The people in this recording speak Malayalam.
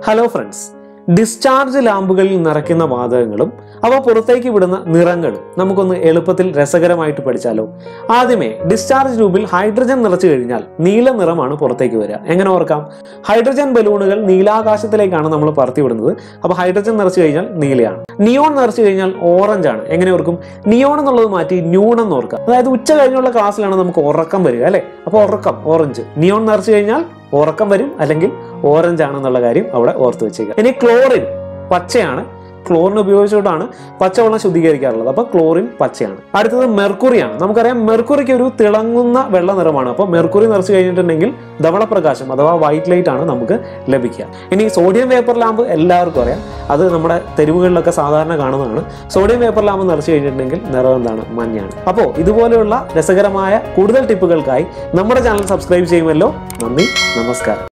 ഹലോ ഫ്രണ്ട്സ് ഡിസ്ചാർജ് ലാമ്പുകളിൽ നിറയ്ക്കുന്ന വാതകങ്ങളും അവ പുറത്തേക്ക് വിടുന്ന നിറങ്ങളും നമുക്കൊന്ന് എളുപ്പത്തിൽ രസകരമായിട്ട് പഠിച്ചാലോ ആദ്യമേ ഡിസ്ചാർജ് ട്യൂബിൽ ഹൈഡ്രജൻ നിറച്ചു കഴിഞ്ഞാൽ നീല നിറമാണ് പുറത്തേക്ക് വരിക എങ്ങനെ ഓർക്കാം ഹൈഡ്രജൻ ബലൂണുകൾ നീലാകാശത്തിലേക്കാണ് നമ്മൾ പറത്തി വിടുന്നത് അപ്പോൾ ഹൈഡ്രജൻ നിറച്ചു കഴിഞ്ഞാൽ നീലയാണ് നിയോൺ നിറച്ചു കഴിഞ്ഞാൽ ഓറഞ്ച് ആണ് എങ്ങനെ ഓർക്കും നിയോൺ എന്നുള്ളത് മാറ്റി ന്യൂൺ എന്ന് ഓർക്കാം അതായത് ഉച്ച കഴിഞ്ഞുള്ള ക്ലാസ്സിലാണ് നമുക്ക് ഉറക്കം വരിക അല്ലേ അപ്പോൾ ഉറക്കം ഓറഞ്ച് നിയോൺ നിറച്ചു കഴിഞ്ഞാൽ ഉറക്കം വരും അല്ലെങ്കിൽ ഓറഞ്ച് ആണെന്നുള്ള കാര്യം അവിടെ ഓർത്ത് വെച്ചേക്കുക ഇനി ക്ലോറിൻ പച്ചയാണ് ക്ലോറിൻ ഉപയോഗിച്ചുകൊണ്ടാണ് പച്ചവെള്ളം ശുദ്ധീകരിക്കാറുള്ളത് അപ്പോൾ ക്ലോറിൻ പച്ചയാണ് അടുത്തത് മെർക്കുറിയാണ് നമുക്കറിയാം മെർക്കുറിക്ക് ഒരു തിളങ്ങുന്ന വെള്ള നിറമാണ് അപ്പോൾ മെർക്കുറി നിറച്ചു കഴിഞ്ഞിട്ടുണ്ടെങ്കിൽ ധവളപ്രകാശം അഥവാ വൈറ്റ് ലൈറ്റ് ആണ് നമുക്ക് ലഭിക്കുക ഇനി സോഡിയം വേപ്പർ ലാമ്പ് എല്ലാവർക്കും അറിയാം അത് നമ്മുടെ തെരുവുകളിലൊക്കെ സാധാരണ കാണുന്നതാണ് സോഡിയം വേപ്പർ ലാമ്പ് നിറച്ചു കഴിഞ്ഞിട്ടുണ്ടെങ്കിൽ നിറം എന്താണ് മഞ്ഞയാണ് അപ്പോൾ ഇതുപോലെയുള്ള രസകരമായ കൂടുതൽ ടിപ്പുകൾക്കായി നമ്മുടെ ചാനൽ സബ്സ്ക്രൈബ് ചെയ്യുമല്ലോ നന്ദി നമസ്കാരം